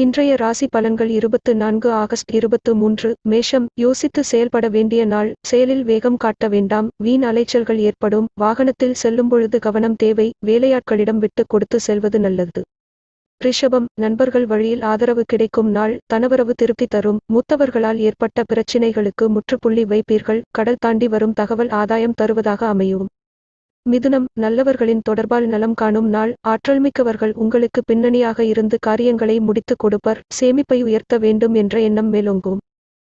இன்றைய ராசி பலன்கள் இருபத்து நான்கு ஆகஸ்ட் இருபத்து மூன்று மேஷம் யோசித்து செயல்பட வேண்டிய நாள் செயலில் வேகம் காட்ட வேண்டாம் வீண் அலைச்சல்கள் ஏற்படும் வாகனத்தில் செல்லும்பொழுது கவனம் தேவை வேலையாட்களிடம் விட்டு கொடுத்து செல்வது நல்லது ரிஷபம் நண்பர்கள் வழியில் ஆதரவு கிடைக்கும் நாள் தனவரவு திருப்தி தரும் மூத்தவர்களால் ஏற்பட்ட பிரச்சினைகளுக்கு முற்றுப்புள்ளி வைப்பீர்கள் கடல் தாண்டி வரும் தகவல் ஆதாயம் தருவதாக அமையும் மிதுனம் நல்லவர்களின் தொடர்பால் நலம் காணும் நாள் ஆற்றல்மிக்கவர்கள் உங்களுக்கு பின்னணியாக இருந்து காரியங்களை முடித்துக் கொடுப்பர் சேமிப்பை உயர்த்த வேண்டும் என்ற எண்ணம் மேலோங்கும்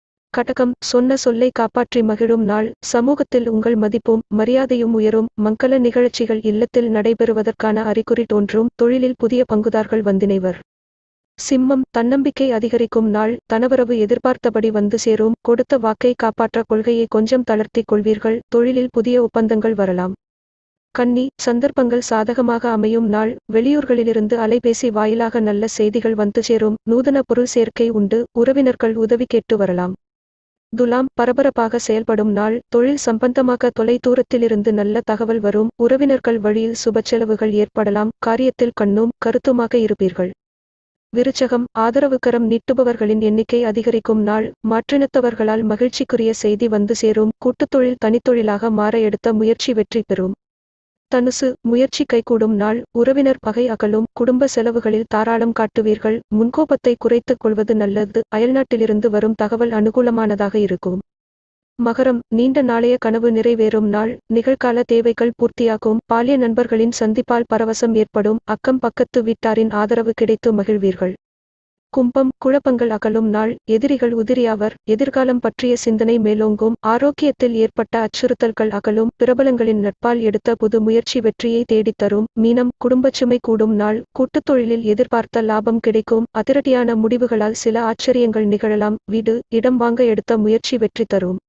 கடகம் சொன்ன சொல்லை காப்பாற்றி மகிழும் நாள் சமூகத்தில் உங்கள் மதிப்பும் மரியாதையும் உயரும் மங்கள நிகழ்ச்சிகள் இல்லத்தில் நடைபெறுவதற்கான அறிகுறி தோன்றும் தொழிலில் புதிய பங்குதார்கள் வந்தினைவர் சிம்மம் தன்னம்பிக்கை அதிகரிக்கும் நாள் தனவரவு எதிர்பார்த்தபடி வந்து சேரும் கொடுத்த வாக்கை காப்பாற்ற கொள்கையை கொஞ்சம் தளர்த்திக் கொள்வீர்கள் தொழிலில் புதிய ஒப்பந்தங்கள் வரலாம் கன்னி சந்தர்ப்பங்கள் சாதகமாக அமையும் நாள் வெளியூர்களிலிருந்து அலைபேசி வாயிலாக நல்ல செய்திகள் வந்து சேரும் நூதன பொருள் சேர்க்கை உண்டு உறவினர்கள் உதவி கேட்டு வரலாம் துலாம் பரபரப்பாக செயல்படும் நாள் தொழில் சம்பந்தமாக தொலை தூரத்திலிருந்து நல்ல தகவல் வரும் உறவினர்கள் வழியில் சுப செலவுகள் ஏற்படலாம் காரியத்தில் கண்ணும் கருத்துமாக இருப்பீர்கள் விருச்சகம் ஆதரவுக்கரம் நீட்டுபவர்களின் எண்ணிக்கை அதிகரிக்கும் நாள் மாற்றினத்தவர்களால் மகிழ்ச்சிக்குரிய செய்தி வந்து சேரும் கூட்டுத்தொழில் தனித்தொழிலாக மாற எடுத்த முயற்சி வெற்றி பெறும் தனுசு முயற்சி கைகூடும் நாள் உறவினர் பகை அகலும் குடும்ப செலவுகளில் தாராளம் காட்டுவீர்கள் முன்கோபத்தை குறைத்துக் கொள்வது நல்லது அயல்நாட்டிலிருந்து வரும் தகவல் அனுகூலமானதாக இருக்கும் மகரம் நீண்ட நாளைய கனவு நிறைவேறும் நாள் நிகழ்கால தேவைகள் பூர்த்தியாகும் பாலிய நண்பர்களின் சந்திப்பால் பரவசம் ஏற்படும் அக்கம் பக்கத்து வீட்டாரின் ஆதரவு கிடைத்து மகிழ்வீர்கள் கும்பம் குழப்பங்கள் அகலும் நாள் எதிரிகள் உதிரியாவர் எதிர்காலம் பற்றிய சிந்தனை மேலோங்கும் ஆரோக்கியத்தில் ஏற்பட்ட அச்சுறுத்தல்கள் அகலும் பிரபலங்களின் நட்பால் எடுத்த புது முயற்சி வெற்றியை தேடித்தரும் மீனம் குடும்பச்சுமை கூடும் நாள் கூட்டுத் தொழிலில் எதிர்பார்த்த லாபம் கிடைக்கும் அதிரடியான முடிவுகளால் சில ஆச்சரியங்கள் நிகழலாம் வீடு இடம் வாங்க எடுத்த முயற்சி வெற்றி தரும்